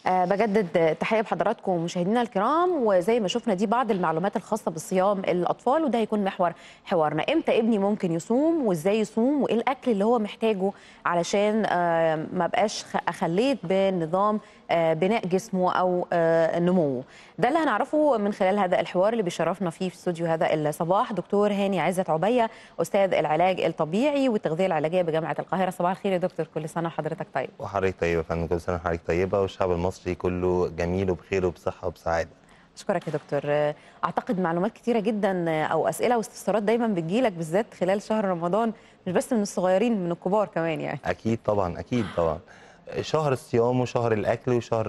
أه بجدد تحية بحضراتكم مشاهدينا الكرام وزي ما شفنا دي بعض المعلومات الخاصة بالصيام الأطفال وده هيكون محور حوارنا إمتى ابني ممكن يصوم وإزاي يصوم وإيه الأكل اللي هو محتاجه علشان أه ما بقاش أخليت بنظام أه بناء جسمه أو نموه ده اللي هنعرفه من خلال هذا الحوار اللي بيشرفنا فيه في استوديو هذا الصباح دكتور هاني عزت عبية أستاذ العلاج الطبيعي والتغذية العلاجية بجامعة القاهرة صباح الخير يا دكتور كل سنة وحضرتك طيب وحضرتك طيبة يا فندم كل سنة وحضرتك طيبة والشعب المصري كله جميل وبخير وبصحة وبسعادة اشكرك يا دكتور اعتقد معلومات كتيره جدا او اسئله واستفسارات دايما بتجيلك بالذات خلال شهر رمضان مش بس من الصغيرين من الكبار كمان يعني اكيد طبعا اكيد طبعا شهر الصيام وشهر الاكل وشهر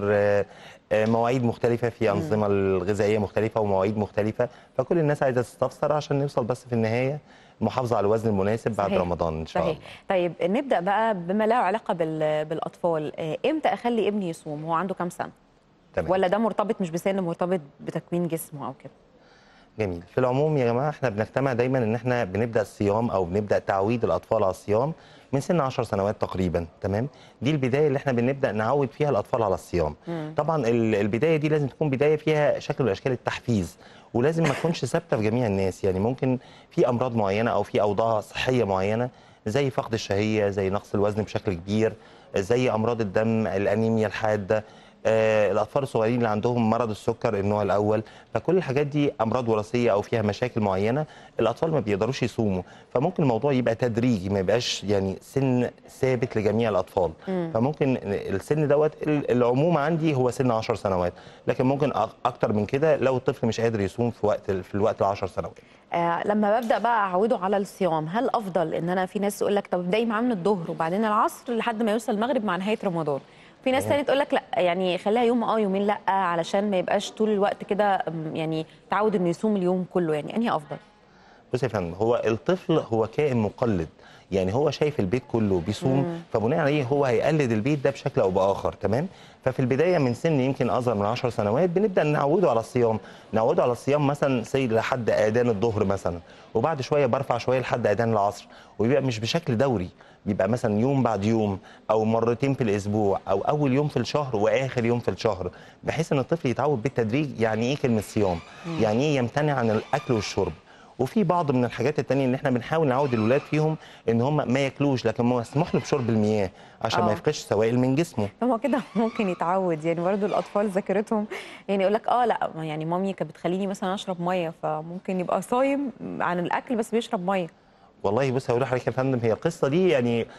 مواعيد مختلفة في أنظمة الغذائية مختلفة ومواعيد مختلفة فكل الناس عايزة تستفسر عشان نوصل بس في النهاية المحافظة على الوزن المناسب بعد صحيح. رمضان إن شاء صحيح. الله طيب نبدأ بقى بما له علاقة بالأطفال إمتى أخلي ابني يصوم هو عنده كام سنة تمام. ولا ده مرتبط مش بسن مرتبط بتكوين جسمه أو كده جميل في العموم يا جماعة احنا بنجتمع دايما ان احنا بنبدأ الصيام او بنبدأ تعويد الأطفال على الصيام من سن 10 سنوات تقريبا تمام دي البدايه اللي احنا بنبدا نعود فيها الاطفال على الصيام مم. طبعا البدايه دي لازم تكون بدايه فيها شكل من اشكال التحفيز ولازم ما تكونش ثابته في جميع الناس يعني ممكن في امراض معينه او في اوضاع صحيه معينه زي فقد الشهيه زي نقص الوزن بشكل كبير زي امراض الدم الانيميا الحاده آه، الاطفال الصغيرين اللي عندهم مرض السكر النوع الاول فكل الحاجات دي امراض وراثيه او فيها مشاكل معينه الاطفال ما بيقدروش يصوموا فممكن الموضوع يبقى تدريجي ما يبقاش يعني سن ثابت لجميع الاطفال مم. فممكن السن دوت ال- العموم عندي هو سن 10 سنوات لكن ممكن أ- اكتر من كده لو الطفل مش قادر يصوم في وقت في الوقت ال 10 سنوات آه لما ببدأ بقى أعوده على الصيام هل أفضل إن أنا في ناس تقول لك طب ابدأي معاه من الظهر وبعدين العصر لحد ما يوصل المغرب مع نهاية رمضان في ناس تمام. تانية تقول لك لا يعني خليها يوم اه يومين لا علشان ما يبقاش طول الوقت كده أم، يعني تعود انه يصوم اليوم كله يعني انهي افضل بص يا فندم هو الطفل هو كائن مقلد يعني هو شايف البيت كله بيصوم مم. فبناء عليه هو هيقلد البيت ده بشكل او باخر تمام ففي البدايه من سن يمكن اصغر من 10 سنوات بنبدا نعوده على الصيام نعوده على الصيام مثلا سي لحد اذان الظهر مثلا وبعد شويه برفع شويه لحد اذان العصر ويبقى مش بشكل دوري بيبقى مثلا يوم بعد يوم او مرتين في الاسبوع او اول يوم في الشهر واخر يوم في الشهر بحيث ان الطفل يتعود بالتدريج يعني ايه كلمه صيام يعني ايه يمتنع عن الاكل والشرب وفي بعض من الحاجات التانية اللي احنا بنحاول نعود الولاد فيهم ان هم ما ياكلوش لكن مسموح له بشرب المياه عشان آه. ما يفقدش سوائل من جسمه هو كده ممكن يتعود يعني برضو الاطفال ذاكرتهم يعني يقول لك اه لا يعني مامي كانت بتخليني مثلا اشرب ميه فممكن يبقى صايم عن الاكل بس بيشرب ميه والله بص هقول لحضرتك يا فندم هي القصه دي يعني آه،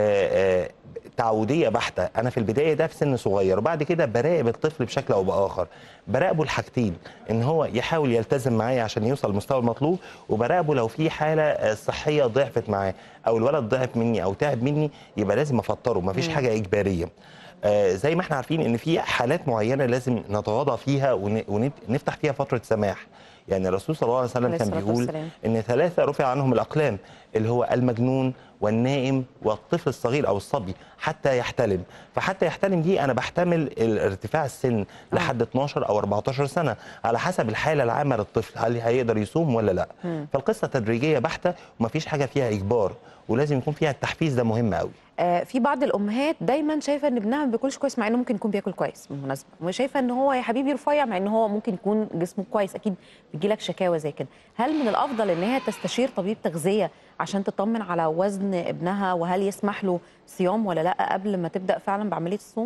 آه، تعوديه بحته انا في البدايه ده في سن صغير وبعد كده براقب الطفل بشكل او باخر براقبه الحاجتين ان هو يحاول يلتزم معايا عشان يوصل للمستوى المطلوب وبراقبه لو في حاله آه، صحيه ضعفت معاه او الولد ضعف مني او تعب مني يبقى لازم افطره مفيش مم. حاجه اجباريه آه، زي ما احنا عارفين ان في حالات معينه لازم نتغاضى فيها ونفتح فيها فتره سماح يعني الرسول صلى الله عليه وسلم عليه كان الصلاة بيقول والسلام. ان ثلاثه رفع عنهم الاقلام اللي هو المجنون والنائم والطفل الصغير او الصبي حتى يحتلم فحتى يحتلم دي انا بحتمل ال- ارتفاع السن لحد 12 او 14 سنه على حسب الحاله العامه للطفل هل هيقدر يصوم ولا لا مم. فالقصه تدريجيه بحته ومفيش حاجه فيها اجبار ولازم يكون فيها التحفيز ده مهم قوي آه في بعض الامهات دايما شايفه ان ابنها ما بياكلش كويس مع انه ممكن يكون بياكل كويس بالمناسبه وشايفه ان هو يا حبيبي رفيع مع ان هو ممكن يكون جسمه كويس اكيد بيجيلك شكاوى زي كده هل من الافضل ان هي تستشير طبيب تغذيه عشان تطمن على وزن ابنها وهل يسمح له صيام ولا لا قبل ما تبدا فعلا بعمليه الصوم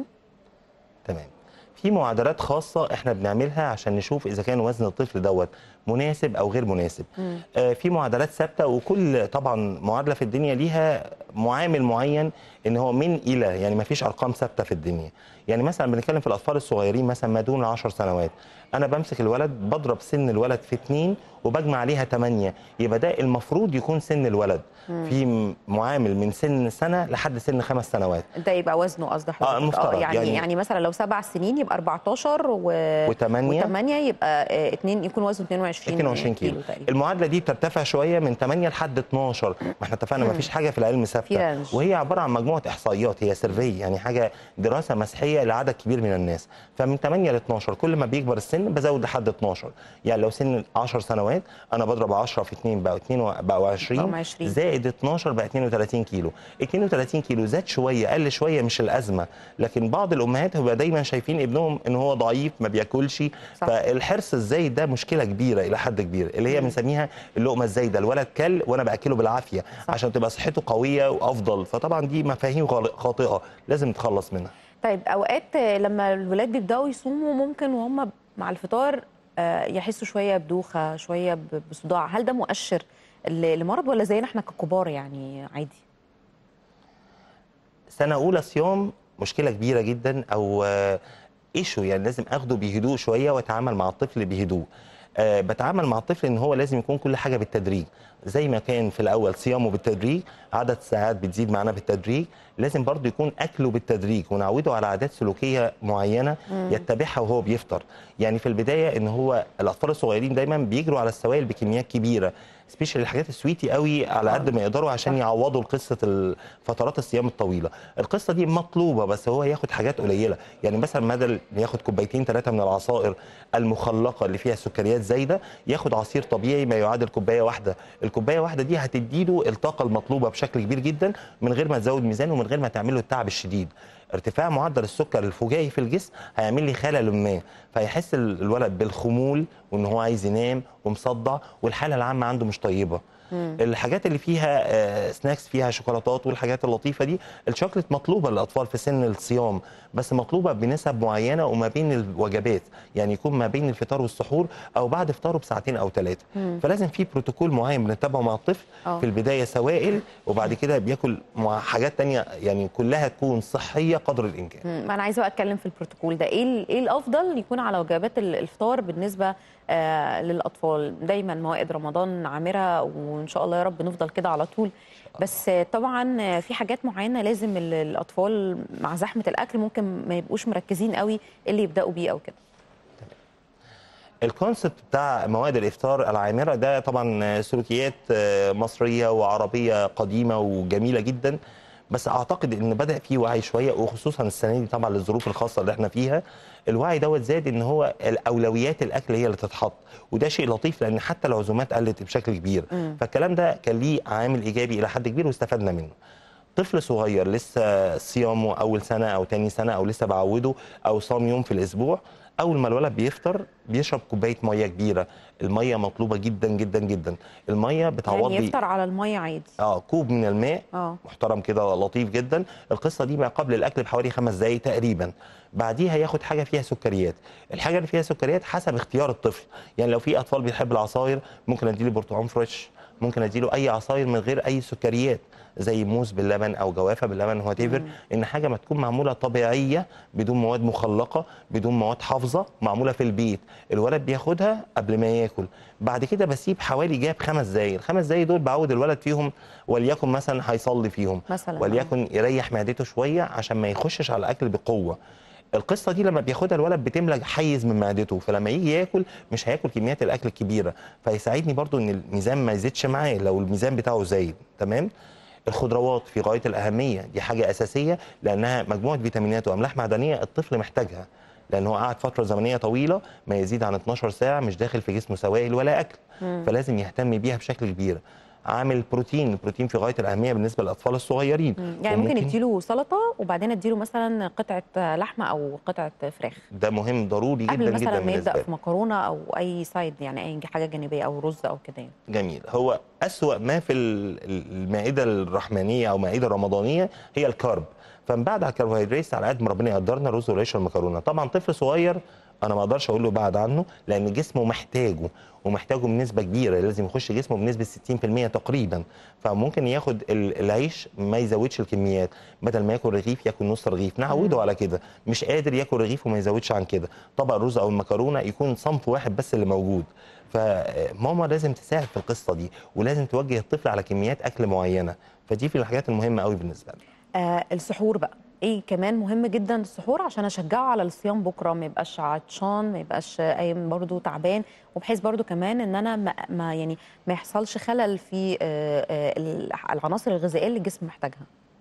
تمام في معادلات خاصة احنا بنعملها عشان نشوف اذا كان وزن الطفل دوت مناسب او غير مناسب مم. آه في معادلات ثابتة وكل طبعا معادلة في الدنيا ليها معامل معين ان هو من الى يعني ما فيش ارقام ثابتة في الدنيا يعني مثلا بنتكلم في الاطفال الصغيرين مثلا ما دون 10 سنوات انا بمسك الولد بضرب سن الولد في 2 وبجمع عليها 8 يبقى ده المفروض يكون سن الولد في م- معامل من سن سنة لحد سن خمس سنوات ده يبقى وزنه قصد حضرتك المفترض. يعني, يعني يعني- يعني مثلا لو سبع سنين يبقى 14 و وتمانية. و8 يبقى آه، اتنين يكون وزنه 22 22 كيلو تقريبا المعادله دي بترتفع شويه من 8 لحد 12 ما احنا اتفقنا ما فيش حاجه في العلم ثابته ثابته رانج. وهي عباره عن مجموعه احصائيات هي سيرفي يعني حاجه دراسه مسحيه لعدد كبير من الناس فمن 8 ل 12 كل ما بيكبر السن بزود لحد 12 يعني لو سن 10 سنوات انا بضرب 10 في 2 بقى 2 بقوا بقوا 20 20. زائد 12 بقى 32 كيلو 32 كيلو زاد شويه قل شويه مش الازمه لكن بعض الامهات بيبقى دايما شايفين ابنهم ان هو ضعيف ما بياكلش صح. فالحرص الزايد ده مشكله كبيره الى حد كبير اللي هي بنسميها اللقمه الزايده الولد كل وانا باكله بالعافيه صح. عشان تبقى صحته قويه وافضل فطبعا دي مفاهيم غال- خاطئه لازم نتخلص منها طيب اوقات لما الولاد بيبداوا يصوموا ممكن وهم مع الفطار آه، يحسوا شويه بدوخه شويه ب- بصداع هل ده مؤشر ل- لمرض ولا زينا احنا ككبار يعني عادي سنه اولى صيام مشكله كبيره جدا او ايشو يعني لازم اخده بهدوء شويه واتعامل مع الطفل بهدوء أه بتعامل مع الطفل ان هو لازم يكون كل حاجه بالتدريج زي ما كان في الاول صيامه بالتدريج عدد ساعات بتزيد معانا بالتدريج لازم برضه يكون اكله بالتدريج ونعوده على عادات سلوكيه معينه يتبعها وهو بيفطر يعني في البدايه ان هو الاطفال الصغيرين دايما بيجروا على السوائل بكميات كبيره سبيشال الحاجات السويتي قوي على قد ما يقدروا عشان صح. يعوضوا قصه ال- فترات الصيام الطويله القصه دي مطلوبه بس هو ياخد حاجات قليله يعني مثلا بدل ما ياخد كوبايتين ثلاثه من العصائر المخلقه اللي فيها سكريات زايده ياخد عصير طبيعي ما يعادل كوبايه واحده الكوبايه واحده دي هتديله الطاقه المطلوبه بشكل كبير جدا من غير ما تزود ميزان ومن غير ما تعمل له التعب الشديد ارتفاع معدل السكر الفجائي في الجسم هيعمل لي خلل ما فيحس ال- الولد بالخمول وان هو عايز ينام ومصدع والحاله العامه عنده مش طيبه الحاجات اللي فيها آه، سناكس فيها شوكولاتات والحاجات اللطيفه دي الشوكليت مطلوبه للاطفال في سن الصيام بس مطلوبه بنسب معينه وما بين الوجبات يعني يكون ما بين الفطار والسحور او بعد فطاره بساعتين او ثلاثه فلازم في بروتوكول معين بنتبعه مع الطفل آه. في البدايه سوائل وبعد كده بياكل مع حاجات تانية يعني كلها تكون صحيه قدر الامكان مم، انا عايزه بقى اتكلم في البروتوكول ده ايه ال- ايه الافضل يكون على وجبات ال- الفطار بالنسبه آه للاطفال دايما موائد رمضان عامره وان شاء الله يا رب نفضل كده على طول بس آه، طبعا آه، في حاجات معينه لازم ال- الاطفال مع زحمه الاكل ممكن ما يبقوش مركزين قوي إيه اللي يبداوا بيه او كده الكونسبت بتاع مواد الافطار العامره ده طبعا سلوكيات آه، مصريه وعربيه قديمه وجميله جدا بس اعتقد ان بدا فيه وعي شويه وخصوصا السنه دي طبعا للظروف الخاصه اللي احنا فيها الوعي دوت زاد ان هو الاولويات الاكل هي اللي تتحط وده شيء لطيف لان حتى العزومات قلت بشكل كبير فالكلام ده كان ليه عامل ايجابي الى حد كبير واستفدنا منه طفل صغير لسه صيامه اول سنه او تاني سنه او لسه بعوده او صام يوم في الاسبوع اول ما الولد بيفطر بيشرب كوبايه ميه كبيره الميه مطلوبه جدا جدا جدا الميه بتعوض يعني لي يفطر على الميه عادي اه كوب من الماء اه محترم كده لطيف جدا القصه دي ما قبل الاكل بحوالي خمس دقائق تقريبا بعديها ياخد حاجه فيها سكريات الحاجه اللي فيها سكريات حسب اختيار الطفل يعني لو في اطفال بيحب العصاير ممكن اديله برتقال فريش ممكن اديله اي عصاير من غير اي سكريات زي موز باللبن او جوافه باللبن وات ايفر ان حاجه ما تكون معموله طبيعيه بدون مواد مخلقه بدون مواد حافظه معموله في البيت الولد بياخدها قبل ما ياكل بعد كده بسيب حوالي جاب خمس دقايق الخمس دقايق دول بعود الولد فيهم وليكن مثلا هيصلي فيهم مثلا وليكن يريح معدته شويه عشان ما يخشش على الاكل بقوه القصه دي لما بياخدها الولد بتملى حيز من معدته فلما يجي ياكل مش هياكل كميات الاكل الكبيره فيساعدني برضو ان الميزان ما يزيدش معاه لو الميزان بتاعه زايد تمام الخضروات في غايه الاهميه دي حاجه اساسيه لانها مجموعه فيتامينات واملاح معدنيه الطفل محتاجها لان هو قعد فتره زمنيه طويله ما يزيد عن 12 ساعه مش داخل في جسمه سوائل ولا اكل فلازم يهتم بيها بشكل كبير عامل بروتين البروتين في غايه الاهميه بالنسبه للاطفال الصغيرين مم. يعني ممكن اديله سلطه وبعدين اديله مثلا قطعه لحمه او قطعه فراخ ده مهم ضروري جدا قبل مثلا جدا ما بالنسبه يبدا له. في مكرونه او اي سايد يعني اي حاجه جانبيه او رز او كده يعني. جميل هو أسوأ ما في ال- ال- المائدة الرحمانية أو المائدة الرمضانية هي الكارب فنبعد على الكربوهيدرات على قد ما ربنا يقدرنا الرز والعيش والمكرونة طبعا طفل صغير أنا ما أقدرش أقول له بعد عنه لأن جسمه محتاجه ومحتاجه بنسبة كبيرة لازم يخش جسمه بنسبة 60% تقريبا فممكن ياخد ال- العيش ما يزودش الكميات بدل ما ياكل رغيف ياكل نص رغيف نعوده على كده مش قادر ياكل رغيف وما يزودش عن كده طبق الرز او المكرونه يكون صنف واحد بس اللي موجود فماما لازم تساعد في القصه دي ولازم توجه الطفل على كميات اكل معينه فدي في الحاجات المهمه قوي بالنسبه لنا آه السحور بقى ايه كمان مهم جدا السحور عشان اشجعه على الصيام بكره ما يبقاش عطشان ما يبقاش قايم برضو تعبان وبحيث برضو كمان ان انا ما, ما يعني ما يحصلش خلل في آه، آه، العناصر الغذائيه اللي الجسم محتاجها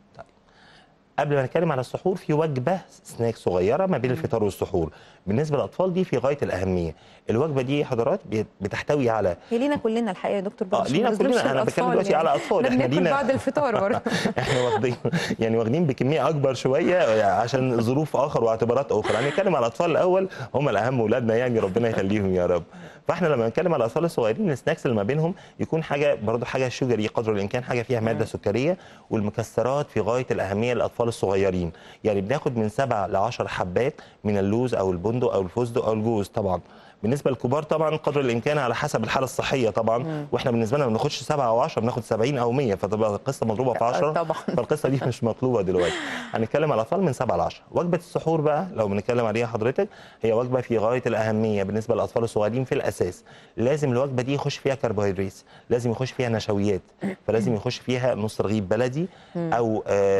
قبل ما نتكلم على السحور في وجبه سناك صغيره ما بين الفطار والسحور بالنسبه للاطفال دي في غايه الاهميه الوجبه دي حضرات بت- بتحتوي على هي لينا كلنا الحقيقه يا دكتور اه برضو لينا ما نظلمش كلنا انا بتكلم الأطفال دلوقتي يعني. على اطفال احنا بناكل بعد الفطار برضه احنا واخدين يعني واخدين بكميه اكبر شويه عشان ظروف اخر واعتبارات اخرى هنتكلم على الاطفال الاول هم الاهم اولادنا يعني ربنا يخليهم يا رب فاحنا لما نتكلم على الاطفال الصغيرين السناكس اللي ما بينهم يكون حاجه برضو حاجه شوجري قدر الامكان حاجه فيها ماده سكريه والمكسرات في غايه الاهميه للاطفال الصغيرين يعني بناخد من 7 ل 10 حبات من اللوز او البندق او الفستق او الجوز طبعا بالنسبه للكبار طبعا قدر الامكان على حسب الحاله الصحيه طبعا واحنا بالنسبه لنا ما بناخدش 7 او 10 بناخد 70 او 100 فتبقى القصه مضروبه في 10 طبعا فالقصه دي مش مطلوبه دلوقتي هنتكلم على الاطفال من 7 ل 10 وجبه السحور بقى لو بنتكلم عليها حضرتك هي وجبه في غايه الاهميه بالنسبه للاطفال الصغيرين في الاساس لازم الوجبه دي يخش فيها كربوهيدرات لازم يخش فيها نشويات فلازم يخش فيها نص رغيف بلدي او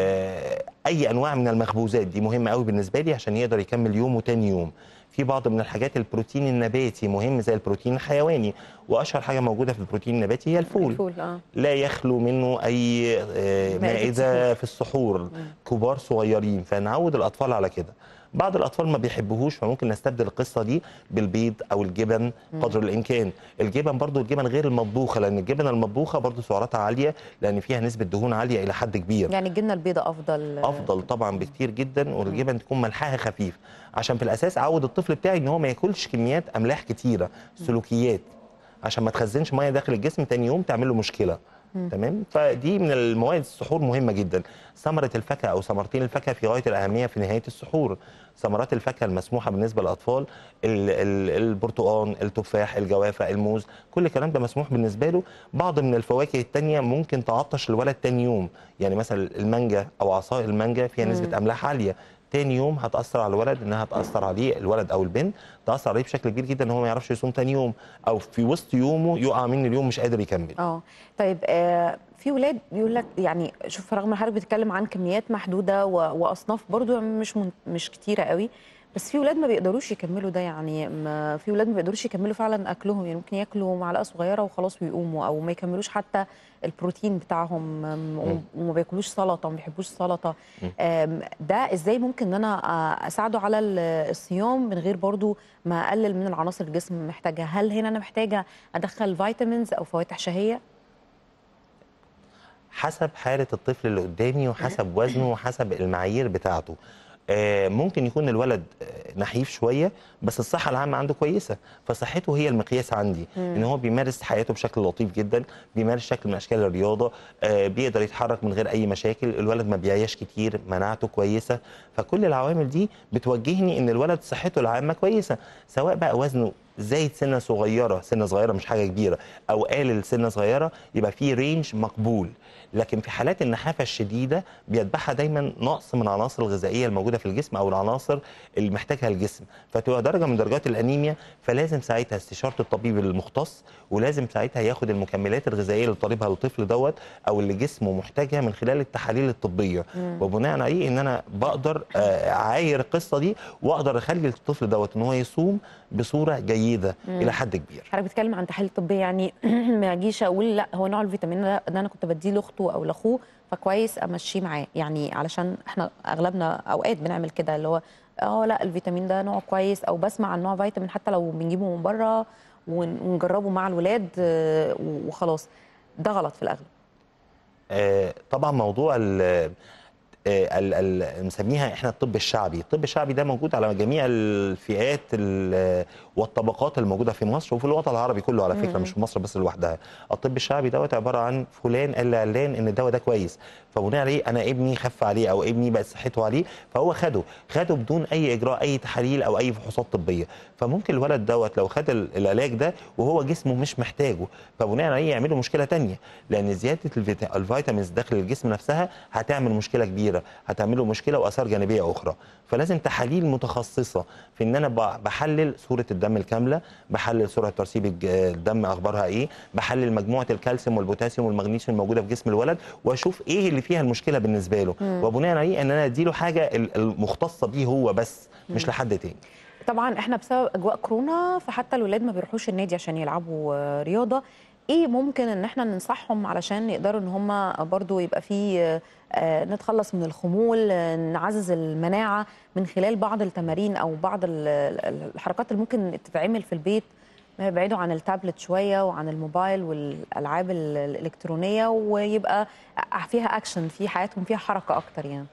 آه اي انواع من المخبوزات دي مهمه قوي بالنسبه لي عشان يقدر يكمل يومه تاني يوم في بعض من الحاجات البروتين النباتي مهم زي البروتين الحيواني واشهر حاجه موجوده في البروتين النباتي هي الفول الفول اه لا يخلو منه اي آه، مائدة مائده في السحور كبار صغيرين فنعود الاطفال على كده بعض الاطفال ما بيحبوهوش فممكن نستبدل القصه دي بالبيض او الجبن قدر الامكان الجبن برضو الجبن غير المطبوخه لان الجبن المطبوخه برضو سعراتها عاليه لان فيها نسبه دهون عاليه الى حد كبير يعني الجبنه البيضاء افضل افضل طبعا بكتير جدا والجبن تكون ملحها خفيف عشان في الاساس اعود الطفل بتاعي ان هو ما ياكلش كميات املاح كتيره سلوكيات عشان ما تخزنش ميه داخل الجسم تاني يوم تعمل له مشكله تمام فدي من المواد السحور مهمه جدا ثمره الفاكهه او ثمرتين الفاكهه في غايه الاهميه في نهايه السحور ثمرات الفاكهه المسموحه بالنسبه للاطفال ال- ال- البرتقال التفاح الجوافه الموز كل الكلام ده مسموح بالنسبه له بعض من الفواكه التانية ممكن تعطش الولد تاني يوم يعني مثلا المانجا او عصائر المانجا فيها نسبه املاح عاليه تاني يوم هتاثر على الولد انها هتاثر عليه الولد او البنت تاثر عليه بشكل كبير جدا ان هو ما يعرفش يصوم تاني يوم او في وسط يومه يقع منه اليوم مش قادر يكمل اه طيب آه في ولاد بيقول لك يعني شوف رغم ان حضرتك بتتكلم عن كميات محدوده و- واصناف برضو مش من مش كتيره قوي بس في ولاد ما بيقدروش يكملوا ده يعني ما في ولاد ما بيقدروش يكملوا فعلا اكلهم يعني ممكن ياكلوا معلقه صغيره وخلاص ويقوموا او ما يكملوش حتى البروتين بتاعهم أم، وم- وما بياكلوش سلطه ما بيحبوش السلطه أم، ده ازاي ممكن ان انا آه، اساعده على ال- الصيام من غير برضو ما اقلل من العناصر الجسم محتاجها هل هنا انا محتاجه ادخل فيتامينز او فواتح شهيه حسب حاله الطفل اللي قدامي وحسب وزنه وحسب المعايير بتاعته آه، ممكن يكون الولد آه، نحيف شويه بس الصحه العامه عنده كويسه فصحته هي المقياس عندي ان هو بيمارس حياته بشكل لطيف جدا بيمارس شكل من اشكال الرياضه آه، بيقدر يتحرك من غير اي مشاكل الولد ما بيعياش كتير مناعته كويسه فكل العوامل دي بتوجهني ان الولد صحته العامه كويسه سواء بقى وزنه زايد سنه صغيره سنه صغيره مش حاجه كبيره او قالل سنه صغيره يبقى في رينج مقبول لكن في حالات النحافه الشديده بيتبعها دايما نقص من العناصر الغذائيه الموجوده في الجسم او العناصر اللي محتاجها الجسم فتبقى درجه من درجات الانيميا فلازم ساعتها استشاره الطبيب المختص ولازم ساعتها ياخد المكملات الغذائيه اللي طالبها الطفل دوت او اللي جسمه محتاجها من خلال التحاليل الطبيه وبناء عليه ان انا بقدر آه، اعاير القصه دي واقدر اخلي الطفل دوت ان هو يصوم بصوره جيده الى حد كبير حضرتك بتتكلم عن تحاليل طبيه يعني ما اجيش اقول لا هو نوع الفيتامين ده, ده انا كنت بديه لاخته او لاخوه فكويس امشيه معاه يعني علشان احنا اغلبنا اوقات بنعمل كده اللي هو اه لا الفيتامين ده نوع كويس او بسمع عن نوع فيتامين حتى لو بنجيبه من بره ون- ونجربه مع الولاد آه، وخلاص ده غلط في الاغلب آه، طبعا موضوع ال آه، ال- ال- نسميها احنا الطب الشعبي، الطب الشعبي ده موجود على جميع الفئات ال- والطبقات الموجوده في مصر وفي الوطن العربي كله على فكره مش في مصر بس لوحدها. الطب الشعبي دوت عباره عن فلان قال لعلان ان الدواء ده كويس، فبناء عليه انا ابني خف عليه او ابني بقت صحته عليه فهو خده، خده بدون اي اجراء اي تحاليل او اي فحوصات طبيه، فممكن الولد دوت لو خد ال- العلاج ده وهو جسمه مش محتاجه، فبناء عليه يعمل له مشكله ثانيه، لان زياده الفيتا- الفيتامينز داخل الجسم نفسها هتعمل مشكله كبيره كبيره هتعمل له مشكله واثار جانبيه اخرى فلازم تحاليل متخصصه في ان انا ب- بحلل صوره الدم الكامله بحلل سرعه ترسيب الج- الدم اخبارها ايه بحلل مجموعه الكالسيوم والبوتاسيوم والمغنيسيوم الموجوده في جسم الولد واشوف ايه اللي فيها المشكله بالنسبه له وبناء عليه ان انا اديله حاجه ال- المختصه بيه هو بس مش لحد تاني طبعا احنا بسبب اجواء كورونا فحتى الولاد ما بيروحوش النادي عشان يلعبوا آه، رياضه ايه ممكن ان احنا ننصحهم علشان يقدروا ان هم برضو يبقى في آه، آه، نتخلص من الخمول آه، نعزز المناعه من خلال بعض التمارين او بعض ال- ال- الحركات اللي ممكن تتعمل في البيت ما يبعدوا عن التابلت شويه وعن الموبايل والالعاب ال- الالكترونيه ويبقى فيها اكشن في حياتهم فيها حركه اكتر يعني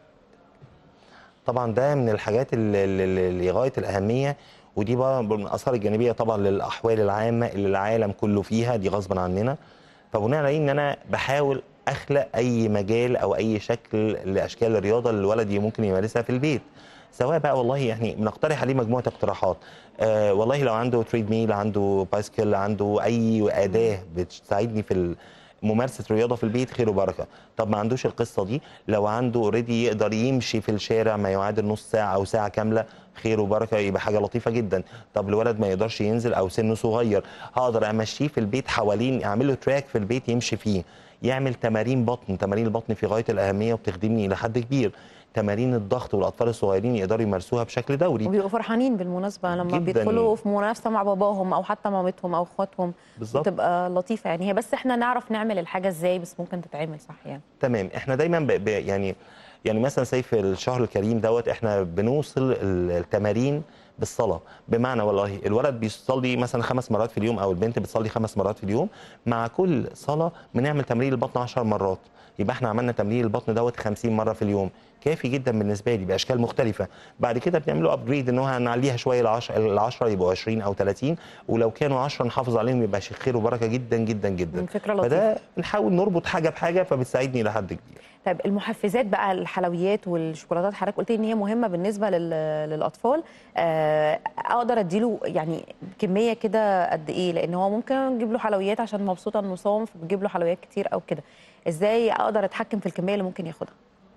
طبعا ده من الحاجات اللي- اللي اللي غايه الاهميه ودي بقى من الاثار الجانبيه طبعا للاحوال العامه اللي العالم كله فيها دي غصبا عننا فبناء عليه ان انا بحاول اخلق اي مجال او اي شكل لاشكال الرياضه اللي الولد ممكن يمارسها في البيت سواء بقى والله يعني بنقترح عليه مجموعه اقتراحات آه والله لو عنده تريد ميل عنده بايسكل عنده اي اداه بتساعدني في ال- ممارسه رياضه في البيت خير وبركه طب ما عندوش القصه دي لو عنده اوريدي يقدر يمشي في الشارع ما يعادل نص ساعه او ساعه كامله خير وبركه يبقى حاجه لطيفه جدا طب الولد ما يقدرش ينزل او سنه صغير هقدر امشيه في البيت حوالين اعمل له تراك في البيت يمشي فيه يعمل تمارين بطن تمارين البطن في غايه الاهميه وبتخدمني الى حد كبير تمارين الضغط والاطفال الصغيرين يقدروا يمارسوها بشكل دوري وبيبقوا فرحانين بالمناسبه لما جداً. بيدخلوا في منافسه مع باباهم او حتى مامتهم او اخواتهم بالظبط بتبقى لطيفه يعني هي بس احنا نعرف نعمل الحاجه ازاي بس ممكن تتعمل صح يعني تمام احنا دايما ب... ب... يعني يعني مثلا زي في الشهر الكريم دوت احنا بنوصل ال- التمارين بالصلاه بمعنى والله الولد بيصلي مثلا خمس مرات في اليوم او البنت بتصلي خمس مرات في اليوم مع كل صلاه بنعمل تمرين البطن 10 مرات يبقى احنا عملنا تمرين البطن دوت 50 مره في اليوم كافي جدا بالنسبه لي باشكال مختلفه بعد كده بنعمله ابجريد ان هو هنعليها شويه ل 10 ال 10 يبقوا 20 او 30 ولو كانوا 10 نحافظ عليهم يبقى شيء خير وبركه جدا جدا جدا فكره لطيفه فده بنحاول نربط حاجه بحاجه فبتساعدني لحد كبير طيب المحفزات بقى الحلويات والشوكولاتات حضرتك قلت لي ان هي مهمه بالنسبه لل... للاطفال آه، اقدر اديله يعني كميه كده قد ايه لان هو ممكن اجيب له حلويات عشان مبسوطه انه صام فبجيب له حلويات كتير او كده ازاي اقدر اتحكم في الكميه اللي ممكن ياخدها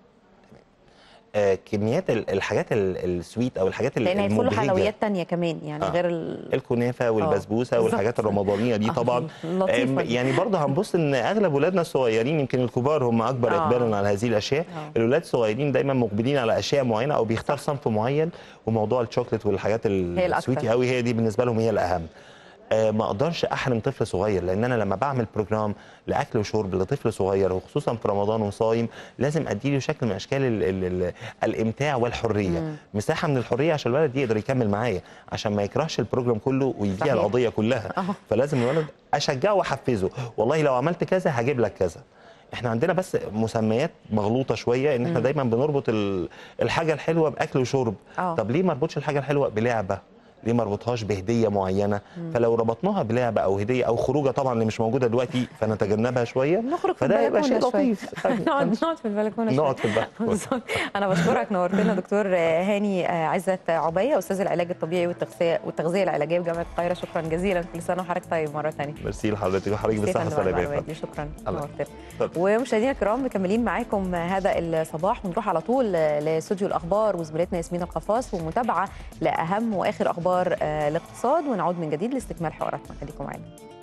آه، كميات ال- الحاجات ال- السويت او الحاجات ال- لان هيدخلوا المبهجة، حلويات تانية كمان يعني آه. غير ال... الكنافه والبسبوسه والحاجات بالظبط. الرمضانيه دي آه، طبعا لطيفة آم، دي. يعني برضه هنبص ان اغلب ولادنا الصغيرين يمكن الكبار هم اكبر آه. اقبالا على هذه الاشياء آه. الولاد الصغيرين دايما مقبلين على اشياء معينه او بيختار صنف معين وموضوع الشوكليت والحاجات الأكتر. السويتي قوي هي دي بالنسبه لهم هي الاهم آه، ما اقدرش احرم طفل صغير لان انا لما بعمل بروجرام لاكل وشرب لطفل صغير وخصوصا في رمضان وصايم لازم اديله شكل من اشكال ال ال ال الامتاع والحريه مم. مساحه من الحريه عشان الولد يقدر يكمل معايا عشان ما يكرهش البروجرام كله ويضيع صحيح. القضيه كلها آه. فلازم الولد اشجعه واحفزه والله لو عملت كذا هجيب لك كذا احنا عندنا بس مسميات مغلوطه شويه ان احنا مم. دايما بنربط ال- الحاجه الحلوه باكل وشرب اه طب ليه ما اربطش الحاجه الحلوه بلعبه ليه ما اربطهاش بهديه معينه فلو ربطناها بلعبه او هديه او خروجه طبعا اللي مش موجوده دلوقتي فنتجنبها شويه نخرج في فده يبقى شيء البلكونه شويه لطيف نقعد نقعد في البلكونه شويه نقعد في البلكونه بالظبط. انا بشكرك نورتنا دكتور هاني عزت عبيه استاذ العلاج الطبيعي والتغذيه والتغذيه العلاجيه بجامعه القاهره شكرا جزيلا كل سنه وحضرتك طيب مره ثانيه ميرسي لحضرتك وحضرتك ميرسي يا بالصحه فندم على والسلامه يا المعلومات فندم. دي. شكرا الله. نورتنا اتفضل. ومشاهدينا الكرام مكملين معاكم هذا الصباح ونروح على طول لاستوديو الاخبار وزميلتنا ياسمين القفاص ومتابعه لاهم واخر اخبار آه، الاقتصاد ونعود من جديد لاستكمال حواراتنا خليكم معانا